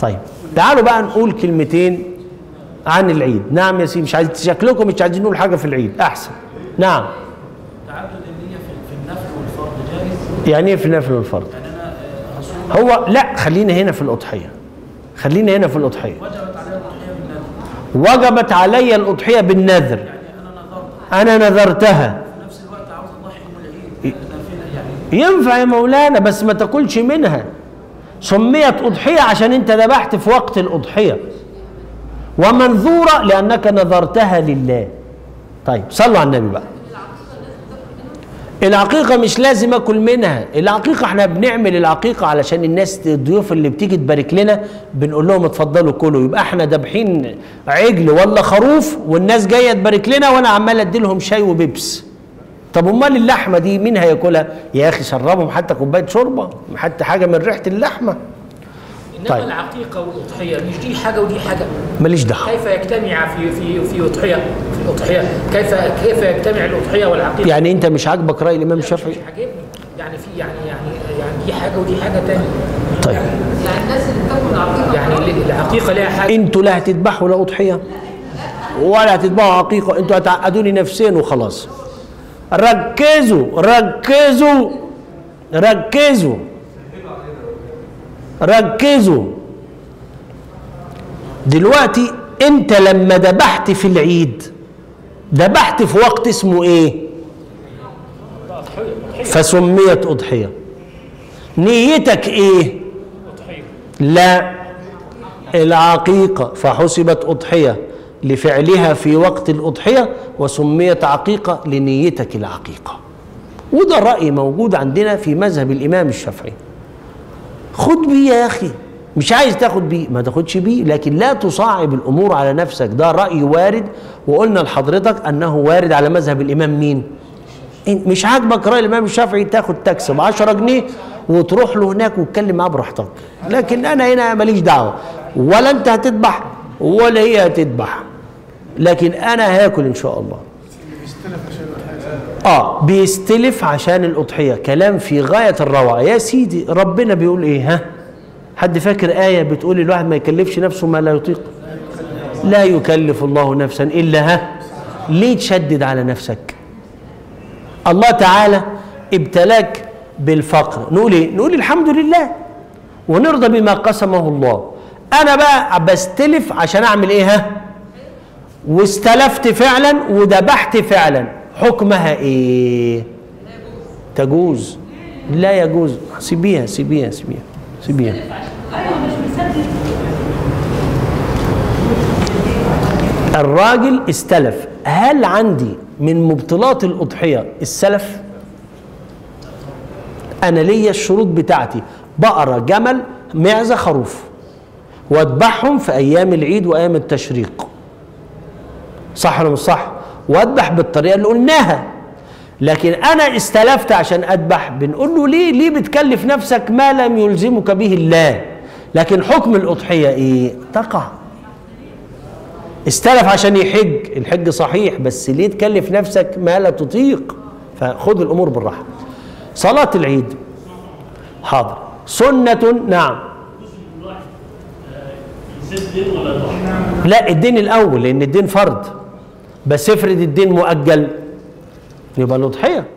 طيب تعالوا بقى نقول كلمتين عن العيد نعم يا سيدي مش عايز شكلكم مش عايزين نقول حاجه في العيد احسن نعم تعدد النية في في النفل والفرض جائز يعني ايه في النفل والفرض يعني انا آه، هصوم هو لا خلينا هنا في الاضحيه خلينا هنا في الاضحيه وجبت علي الأضحية بالنذر وجبت علي الاضحيه بالنذر يعني انا نذرت انا نذرتها في نفس الوقت عاوز اضحي يوم العيد نافلة يعني ينفع يا مولانا بس ما تاكلش منها سميت أضحية عشان أنت ذبحت في وقت الأضحية ومنذورة لأنك نذرتها لله طيب صلوا على النبي بقى العقيقة مش لازم أكل منها العقيقة احنا بنعمل العقيقة علشان الناس الضيوف اللي بتيجي تبارك لنا بنقول لهم اتفضلوا كلوا يبقى احنا دابحين عجل ولا خروف والناس جاية تبارك لنا وأنا عمال أدي لهم شاي وبيبس طب امال اللحمه دي مين هياكلها يا اخي شربهم حتى كوبايه شوربه حتى حاجه من ريحه اللحمه انما طيب. العقيقه والاضحيه مش دي حاجه ودي حاجه ماليش دعوه كيف يجتمع في في في اضحيه في الاضحيه كيف كيف يجتمع الاضحيه والعقيقه يعني انت مش عاجبك راي الامام الشافعي مش عاجبني يعني في يعني يعني يعني دي حاجه ودي حاجه تانية طيب يعني الناس اللي بتاكل عقيقه يعني العقيقه لها حاجه انتوا لا هتذبحوا لا اضحيه ولا هتذبحوا عقيقه انتوا هتعقدوني نفسين وخلاص ركزوا ركزوا ركزوا ركزوا دلوقتي انت لما ذبحت في العيد ذبحت في وقت اسمه ايه فسميت اضحيه نيتك ايه لا العقيقة فحسبت أضحية لفعلها في وقت الأضحية وسميت عقيقة لنيتك العقيقة وده رأي موجود عندنا في مذهب الإمام الشافعي خد بيه يا أخي مش عايز تاخد بيه ما تاخدش بيه لكن لا تصعب الأمور على نفسك ده رأي وارد وقلنا لحضرتك أنه وارد على مذهب الإمام مين إن- مش عاجبك رأي الإمام الشافعي تاخد تكسب 10 جنيه وتروح له هناك وتكلم معاه براحتك لكن أنا هنا ماليش دعوة ولا أنت هتذبح ولا هي هتذبح لكن أنا هاكل إن شاء الله اه بيستلف عشان الأضحية كلام في غاية الروعة يا سيدي ربنا بيقول إيه ها حد فاكر آية بتقول الواحد ما يكلفش نفسه ما لا يطيق لا يكلف الله نفسا إلا ها ليه تشدد على نفسك الله تعالى ابتلاك بالفقر نقول ايه نقول الحمد لله ونرضى بما قسمه الله انا بقى بستلف عشان اعمل ايه ها واستلفت فعلا وذبحت فعلا حكمها ايه تجوز لا يجوز سيبيها سيبيها سيبيها سيبيها الراجل استلف هل عندي من مبطلات الأضحية السلف أنا ليا الشروط بتاعتي بقرة جمل معزة خروف واذبحهم في أيام العيد وأيام التشريق صح ولا مش صح واذبح بالطريقة اللي قلناها لكن أنا استلفت عشان أذبح بنقول له ليه ليه بتكلف نفسك ما لم يلزمك به الله لكن حكم الأضحية إيه تقع استلف عشان يحج الحج صحيح بس ليه تكلف نفسك ما لا تطيق فخذ الامور بالراحه صلاه العيد حاضر سنه نعم لا الدين الاول لان الدين فرض بس افرض الدين مؤجل يبقى الاضحيه